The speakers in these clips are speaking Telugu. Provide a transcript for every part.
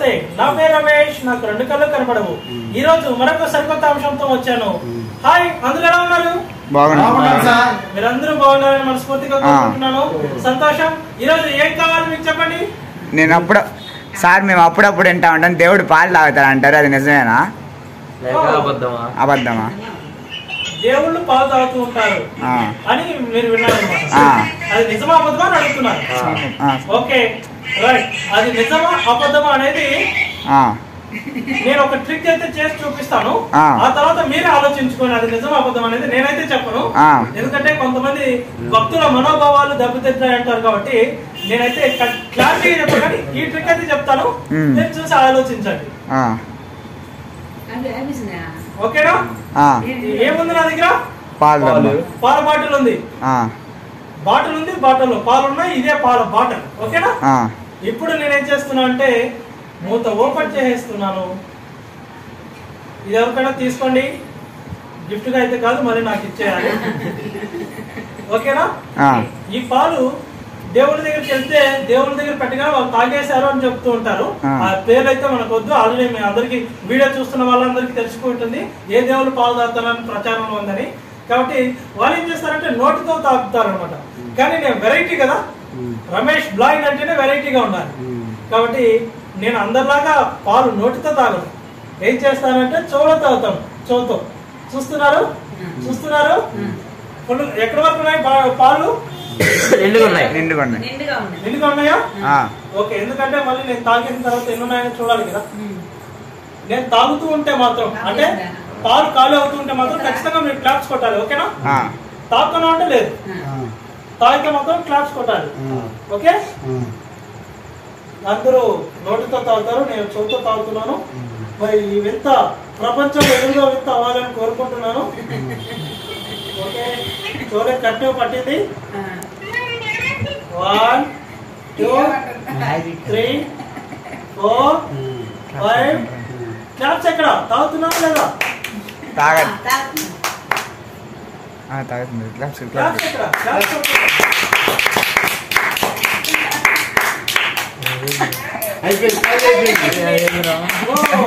నమస్తే నా పేరు రమేష్ నాకు రెండు కళ్ళు కనపడవు ఈ రోజు మరొక సరికొత్త అంశంతో వచ్చాను హాయ్ అందరూ ఎలా ఉన్నారు బాగున్నాను సార్ మీరందరూ బాగున్నారని మనస్ఫూర్తిగా ఆ. కోరుకుంటున్నాను సంతోషం ఈ రోజు ఏం కావాలి మీకు చెప్పండి నేను అప్పుడు సార్ మేము అప్పుడప్పుడు వింటా ఉంటాం దేవుడు పాలు తాగుతాడు అంటారు అది నిజమేనా లేక అబద్ధమా అబద్ధమా దేవుళ్ళు పాలు తాగుతూ ఉంటారు ఆ, అని మీరు విన్నారన్నమాట ఆ. అది నిజమా అబద్ధమా అని అడుగుతున్నారు ఆ, ఓకే రైట్ అది నిజమా అబద్ధమా అనేది ఆ, నేను ఒక ట్రిక్ అయితే చేసి చూపిస్తాను ఆ. ఆ తర్వాత మీరే ఆలోచించుకోండి అది నిజం అబద్ధం అనేది నేనైతే చెప్పను ఆ. ఎందుకంటే కొంతమంది భక్తుల మనోభావాలు దెబ్బతింటాయి అంటారు కాబట్టి నేనైతే క్లారిటీగా చెప్పను కానీ ఈ ట్రిక్ అయితే చెప్తాను మ్. మీరు చూసి ఆలోచించండి ఆ, ఓకేనా ఆ, ఏముంది నా దగ్గర పాలు పాలు. తాగు. పాల బాటిల్ ఉంది ఆ, బాటిల్ ఉంది బాటిల్ పాలు ఉన్నాయి ఇదే పాల బాటిల్ ఓకేనా ఆ, ఇప్పుడు నేనేం చేస్తున్నా అంటే మూత ఓపెన్ చేసేస్తున్నాను ఇది ఎవరికైనా తీసుకోండి గిఫ్ట్ గా అయితే కాదు మరి నాకు ఇచ్చేయాలి ఓకేనా ఆ, ఈ పాలు దేవుడి దగ్గరికి వెళ్తే దేవుడి దగ్గర పెట్టగానే వాళ్ళు తాగేశారు అని చెప్తూ ఉంటారు ఆ. ఆ పేర్లు అయితే మనకు వద్దు ఆల్రెడీ మీ అందరికి వీడియో చూస్తున్న వాళ్ళందరికీ తెలిసిపోతుంది ఏ దేవుడు పాలు తాగుతారని ప్రచారంలో ఉందని కాబట్టి వాళ్ళు ఏం చేస్తారంటే నోటితో తాగుతారు అనమాట కానీ నేను వెరైటీ కదా రమేష్ బ్లైండ్ అంటేనే వెరైటీగా ఉండాలి కాబట్టి నేను అందరిలాగా పాలు నోటితో తాగను ఏం చేస్తానంటే చెవులో తాగుతాను చెవుతో చూస్తున్నారు చూస్తున్నారు ఫుల్ ఎక్కడి వరకు ఉన్నాయి పా- పాలు నిండుగా ఉన్నాయి నిండుగా ఉన్నాయి. నిండుగా ఉన్నాయి నిండుగా ఉన్నాయా ఆ, ఓకే ఎందుకంటే మళ్ళీ నేను తాగిన తర్వాత ఎన్ని ఉన్నాయని చూడాలి కదా నేను తాగుతూ ఉంటే మాత్రం అంటే పాలు ఖాళీ అవుతూ ఉంటే మాత్రం ఖచ్చితంగా మీరు క్లాప్స్ కొట్టాలి ఓకేనా ఆ, తాగుతున్నా అంటే లేదు తాగితే మాత్రం క్లాప్స్ కొట్టాలి ఓకే అందరూ నోటితో తాగుతారు నేను చెవుతో తాగుతున్నాను మరి ఈ వింత ప్రపంచం ఎదురుగా వింత అవ్వాలని కోరుకుంటున్నాను ఓకే చూడే కట్టు పట్టింది one two three four five claps ఎక్కడ తాగుతున్నాను లేదా తాగ ఆ, తాగుతుంది క్లాప్స్ క్లాప్స్ క్లాప్స్ ఎక్కడ క్లాప్స్ ఎక్కడ? ఓ,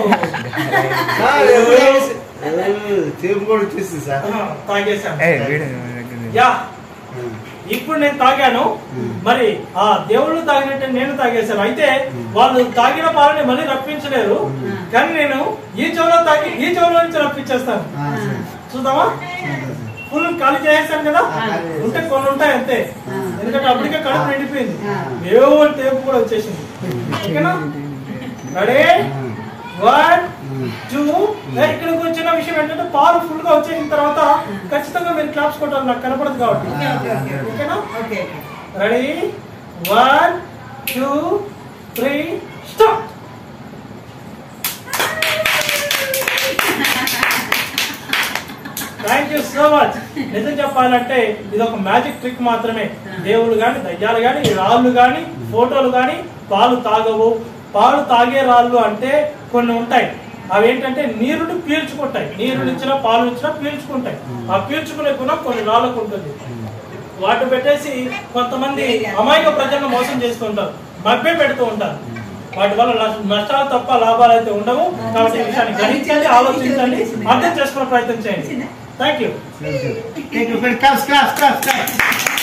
తీర్పు కూడా వచ్చేసింది సార్ ఆహా, తాగేశాను ఏ వీడు దగ్గర యా ఇప్పుడు నేను తాగాను మరి ఆ దేవుళ్ళు తాగినట్టే నేను తాగేశాను అయితే వాళ్ళు తాగిన పాలని మళ్ళీ రప్పించలేరు కానీ నేను ఈ చెవులో తాగి ఈ చెవులో నుంచి రప్పించేస్తాను చూద్దామా ఫుల్ ఖాళీ చేసేసాను కదా ఉంటే కొన్ని ఉంటాయి అంతే ఎందుకంటే అప్పటికే కడుపు నిండిపోయింది ఏవో టేపు కూడా వచ్చేసింది ఓకేనా రెడీ వన్ టూ ఇక్కడికి వచ్చిన విషయం ఏంటంటే పాలు ఫుల్ గా వచ్చేసిన తర్వాత ఖచ్చితంగా మీరు క్లాప్స్ కొట్టాలి నాకు కనపడదు కాబట్టి ఓకేనా okay ready one two three start thank you so much నిజం చెప్పాలంటే ఇది ఒక మ్యాజిక్ ట్రిక్ మాత్రమే దేవుళ్ళు గాని దయ్యాలు గాని రాళ్ళు గాని ఫోటోలు గాని పాలు తాగవు పాలు తాగే రాళ్ళు అంటే కొన్ని ఉంటాయి అవి ఏంటంటే నీరుని పీల్చుకుంటాయి నీరు ఇచ్చినా పాలు ఇచ్చినా పీల్చుకుంటాయి ఆ పీల్చుకునే గుణం కొన్ని రాళ్ళకు ఉంటుంది వాటి పెట్టేసి కొంతమంది అమాయక ప్రజలను మోసం చేస్తుంటారు మభ్య పెడుతూ ఉంటారు వాటి వల్ల నష్ట- నష్టాలు తప్ప లాభాలు అయితే ఉండవు కాబట్టి ఈ విషయాన్ని గ్రహించండి ఆలోచించండి అర్థం చేసుకునే ప్రయత్నం చేయండి thank you class class class class